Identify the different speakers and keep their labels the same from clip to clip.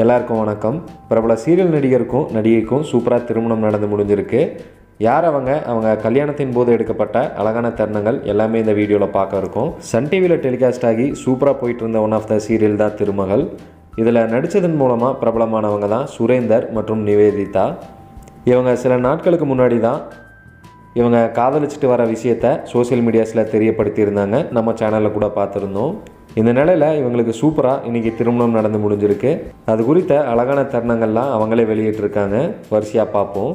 Speaker 1: எல்லாருக்கும் வணக்கம் பிரபல சீரியல் நடிகருக்கும் நடிகைக்கும் சூப்பராக திருமணம் நடந்து முடிஞ்சிருக்கு யார் அவங்க அவங்க கல்யாணத்தின் போது எடுக்கப்பட்ட அழகான தருணங்கள் எல்லாமே இந்த வீடியோவில் பார்க்க இருக்கோம் சன் டிவியில் டெலிகாஸ்ட் ஆகி சூப்பராக போயிட்டு இருந்த ஒன் ஆஃப் த சீரியல் தான் திருமகள் இதில் நடித்ததன் மூலமாக பிரபலமானவங்க தான் சுரேந்தர் மற்றும் நிவேதிதா இவங்க சில நாட்களுக்கு முன்னாடி தான் இவங்க காதலிச்சுட்டு வர விஷயத்த சோஷியல் மீடியாஸில் தெரியப்படுத்தியிருந்தாங்க நம்ம சேனலில் கூட பார்த்துருந்தோம் இந்த நிலையில் இவங்களுக்கு சூப்பராக இன்றைக்கி திருமணம் நடந்து முடிஞ்சிருக்கு அது குறித்த அழகான தருணங்கள்லாம் அவங்களே வெளியிட்டிருக்காங்க வரிசையாக பார்ப்போம்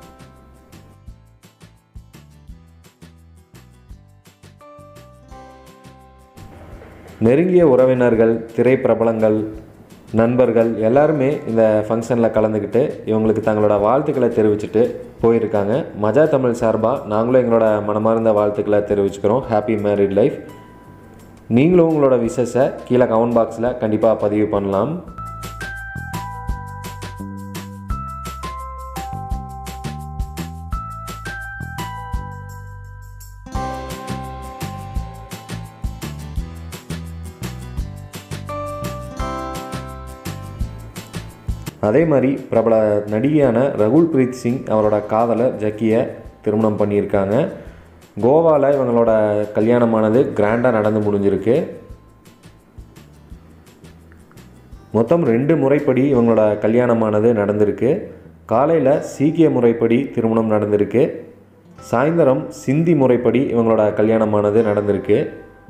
Speaker 1: நெருங்கிய உறவினர்கள் திரைப்பிரபலங்கள் நண்பர்கள் எல்லாருமே இந்த ஃபங்க்ஷனில் கலந்துக்கிட்டு இவங்களுக்கு தங்களோட வாழ்த்துக்களை தெரிவிச்சுட்டு போயிருக்காங்க மஜா தமிழ் சார்பாக நாங்களும் எங்களோட மனமார்ந்த வாழ்த்துக்களை தெரிவிச்சுக்கிறோம் ஹாப்பி மேரிட் லைஃப் நீங்களும் உங்களோட விஷஸை கீழே கமெண்ட் பாக்ஸில் கண்டிப்பாக பதிவு பண்ணலாம் அதே மாதிரி பிரபல நடிகையான ரகுல் பிரீத் சிங் அவரோட காதலர் ஜக்கியை திருமணம் பண்ணியிருக்காங்க கோவாவில் இவங்களோட கல்யாணமானது கிராண்டாக நடந்து முடிஞ்சிருக்கு மொத்தம் ரெண்டு முறைப்படி இவங்களோட கல்யாணமானது நடந்திருக்கு காலையில் சீக்கிய முறைப்படி திருமணம் நடந்திருக்கு சாயந்தரம் சிந்தி முறைப்படி இவங்களோட கல்யாணமானது நடந்திருக்கு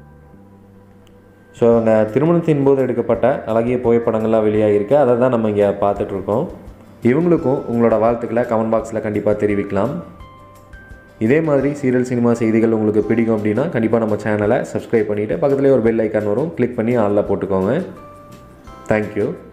Speaker 1: ஸோ அவங்க திருமணத்தின் போது எடுக்கப்பட்ட அழகிய புகைப்படங்கள்லாம் வெளியாகிருக்கு அதை தான் நம்ம இங்கே பார்த்துட்ருக்கோம் இவங்களுக்கும் உங்களோட வாழ்த்துக்களை கமெண்ட் பாக்ஸில் கண்டிப்பாக தெரிவிக்கலாம் இதே மாதிரி சீரியல் சினிமா செய்திகள் உங்களுக்கு பிடிக்கும் அப்படின்னா கண்டிப்பாக நம்ம சேனலை சப்ஸ்கிரைப் பண்ணிவிட்டு பக்கத்துலேயே ஒரு பெல் ஐக்கான் வரும் கிளிக் பண்ணி ஆளில் போட்டுக்கோங்க தேங்க்யூ